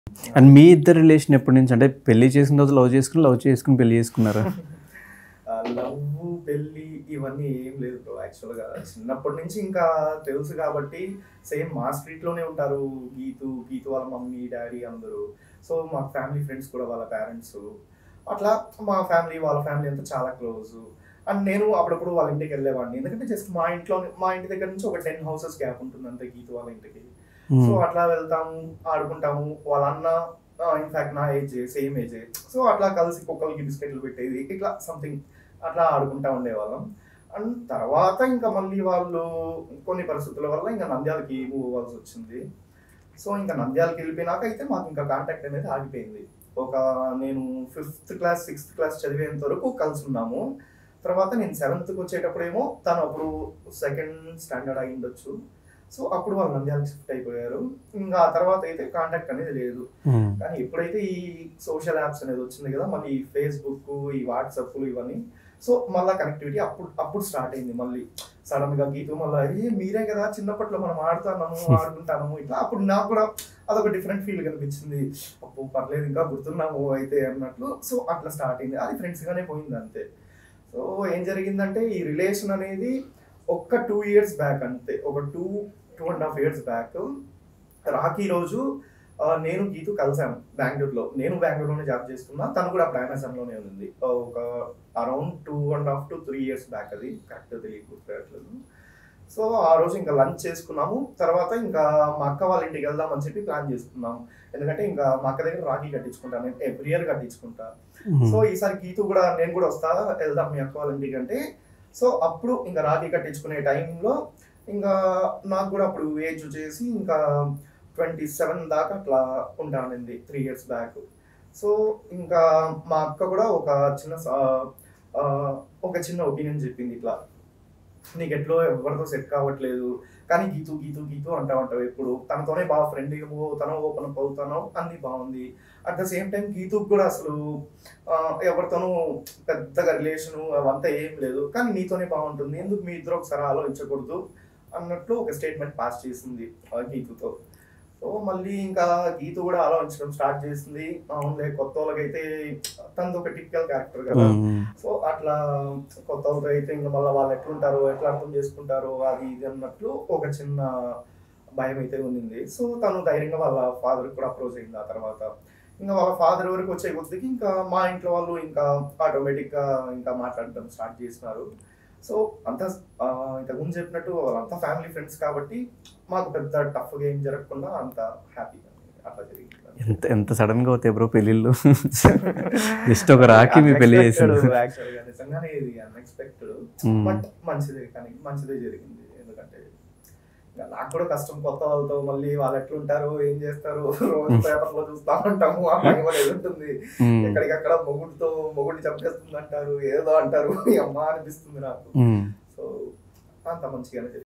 And మీ ఇద్దరు relation ఎప్పటి నుంచి అంటే పెళ్లి చేసిన రోజు లవ్ చేసుకుని లవ్ చేసుకుని పెళ్లి చేసుకున్నారా లవ్ పెళ్ళి ఇవన్నీ ఏం లేదు బ్రో యాక్చువల్గా చిన్నప్పటి నుంచి ఇంకా తెలుసు కాబట్టి సేమ్ మా స్ట్రీట్లోనే ఉంటారు గీతు గీతు వాళ్ళ మమ్మీ డాడీ అందరూ సో మా ఫ్యామిలీ ఫ్రెండ్స్ కూడా వాళ్ళ పేరెంట్స్ అట్లా మా ఫ్యామిలీ వాళ్ళ ఫ్యామిలీ అంతా చాలా క్లోజ్ అండ్ నేను అప్పుడప్పుడు వాళ్ళ ఇంటికి వెళ్ళేవాడిని ఎందుకంటే జస్ట్ మా ఇంట్లో మా ఇంటి దగ్గర నుంచి ఒక టెన్ హౌసెస్ గ్యాప్ ఉంటుంది అంతే గీతు వాళ్ళ ఇంటికి సో అట్లా వెళ్తాము ఆడుకుంటాము వాళ్ళ అన్న ఇన్ఫాక్ట్ నా ఏజ్ సేమ్ ఏజ్ సో అట్లా కలిసి కుక్కలకి బిస్కెట్లు పెట్టేది ఇట్లా సంథింగ్ అట్లా ఆడుకుంటా ఉండేవాళ్ళం అండ్ తర్వాత ఇంకా మళ్ళీ వాళ్ళు కొన్ని పరిస్థితుల వల్ల ఇంకా నంద్యాలకి మూవ్ అవ్వాల్సి వచ్చింది సో ఇంకా నంద్యాలకి వెళ్ళిపోయినాక అయితే మాకు ఇంకా కాంటాక్ట్ అనేది ఆగిపోయింది ఒక నేను ఫిఫ్త్ క్లాస్ సిక్స్త్ క్లాస్ చదివేంత వరకు కలిసి ఉన్నాము తర్వాత నేను సెవెంత్కి వచ్చేటప్పుడేమో తను అప్పుడు సెకండ్ స్టాండర్డ్ అయి ఉండొచ్చు సో అప్పుడు వాళ్ళు నంద్యాలకు షిఫ్ట్ అయిపోయారు ఇంకా ఆ తర్వాత అయితే కాంటాక్ట్ అనేది లేదు కానీ ఎప్పుడైతే ఈ సోషల్ యాప్స్ అనేది వచ్చింది కదా మళ్ళీ ఈ ఫేస్బుక్ ఈ వాట్సాప్ ఇవన్నీ సో మళ్ళీ కనెక్టివిటీ అప్పుడు అప్పుడు స్టార్ట్ అయింది మళ్ళీ సడన్ గా గీతు మళ్ళీ ఏ మీరే కదా చిన్నప్పట్లో మనం ఆడుతున్నాము ఆడుకుంటాము ఇట్లా అప్పుడు నాకు కూడా అదొక డిఫరెంట్ ఫీల్ కనిపించింది అప్పు పర్లేదు ఇంకా గుర్తున్నాము అయితే అన్నట్లు సో అట్లా స్టార్ట్ అయింది అది ఫ్రెండ్స్ గానే పోయింది అంతే సో ఏం జరిగిందంటే ఈ రిలేషన్ అనేది ఒక్క టూ ఇయర్స్ బ్యాక్ అంతే ఒక two two and half years back Rakhi రోజు ఆ, నేను గీతు కలిసాను బెంగళూరులో నేను బెంగళూరులోనే జాబ్ చేస్తున్నా తను కూడా అప్పుడు అమెజాన్లోనే ఉంది ఆ, ఒక around two and half to three years back అది కరెక్ట్ తెలియదు గుర్తురావట్లేదు సో ఆ రోజు ఇంకా లంచ్ చేసుకున్నాము తర్వాత ఇంకా మా అక్క వాళ్ళ ఇంటికి వెళ్దాం అని చెప్పి ప్లాన్ చేసుకున్నాము ఎందుకంటే ఇంకా మా అక్క దగ్గర రాఖీ కట్టించుకుంటాను నేను ఎవ్రీ ఇయర్ కట్టించుకుంటా సో ఈసారి గీతు కూడా నేను కూడా వస్తా వెళ్దాం మీ అక్క వాళ్ళ ఇంటికి అంటే సో అప్పుడు ఇంకా రాఖీ కట్టించుకునే టైంలో ఇంకా నాకు కూడా అప్పుడు ఏజ్ చేసి ఇంకా ట్వంటీ సెవెన్ దాకా అట్లా ఉంటానండి త్రీ ఇయర్స్ బ్యాక్ సో ఇంకా మా అక్క కూడా ఒక చిన్న స- ఆ, ఒక చిన్న ఒపీనియన్ చెప్పింది ఇట్లా నీకు ఎట్లో ఎవరితో సెట్ కావట్లేదు కానీ గీతు గీతు గీతు అంటా ఉంటావు ఎప్పుడు తనతోనే బాగా ఫ్రెండ్ తన ఓపెన్ అప్ అవుతానో అన్ని బాగుంది అట్ ద సేమ్ టైం గీతుకు కూడా అసలు ఆ, ఎవరితోనూ పెద్దగా రిలేషన్ అవంతా ఏం లేదు కానీ నీతోనే బాగుంటుంది ఎందుకు మీ ఇద్దరు ఒకసారి ఆలోచించకూడదు అన్నట్లు ఒక స్టేట్మెంట్ పాస్ చేసింది ఆ గీతుతో సో మళ్ళీ ఇంకా గీతు కూడా ఆలోచించడం స్టార్ట్ చేసింది అవునులే కొత్త వాళ్ళకైతే తనది ఒక టిపికల్ క్యారెక్టర్ కదా సో అట్లా కొత్త వాళ్ళతో అయితే ఇంకా మళ్ళీ వాళ్ళు ఎట్లుంటారు ఎట్లా అర్థం చేసుకుంటారు అది ఇది అన్నట్లు ఒక చిన్న భయం అయితే ఉండింది సో తను ధైర్యంగా వాళ్ళ ఫాదర్ కూడా అప్రోచ్ అయింది ఆ తర్వాత ఇంకా వాళ్ళ ఫాదర్ వరకు వచ్చే కొద్దికి ఇంకా మా ఇంట్లో వాళ్ళు ఇంకా ఆటోమేటిక్ గా ఇంకా మాట్లాడడం స్టార్ట్ చేసినారు సో అంతా ఆ, ఇంతకు ముందు చెప్పినట్టు వాళ్ళంతా ఫ్యామిలీ ఫ్రెండ్స్ కాబట్టి మాకు పెద్ద టఫ్ గా ఏం జరగకుండా అంత హ్యాపీగా అట్లా జరిగింది ఎంత ఎంత సడన్ గా అవుతాయి బ్రో పెళ్ళిళ్ళు జస్ట్ ఒక రాఖీ మీ పెళ్లి చేసింది యాక్చువల్ గా నిజంగానే ఇది అన్ఎక్స్పెక్టెడ్ Hmm. బట్ మంచిదే కానీ మంచిదే జరిగింది ఎందుకంటే ఇంకా నాకు కూడా కష్టం కొత్త వాళ్ళతో మళ్ళీ వాళ్ళు ఎట్లుంటారు ఏం చేస్తారు రోజు పేపర్ లో చూస్తా ఉంటాము ఆ భయం అనేది ఉంటుంది Hmm. ఎక్కడికక్కడ మొగుడితో మొగుడిని చంపేస్తుంది అంటారు ఏదో అంటారు ఈ అమ్మ అనిపిస్తుంది నాకు Hmm. సో అంత మంచిగానే జరిగింది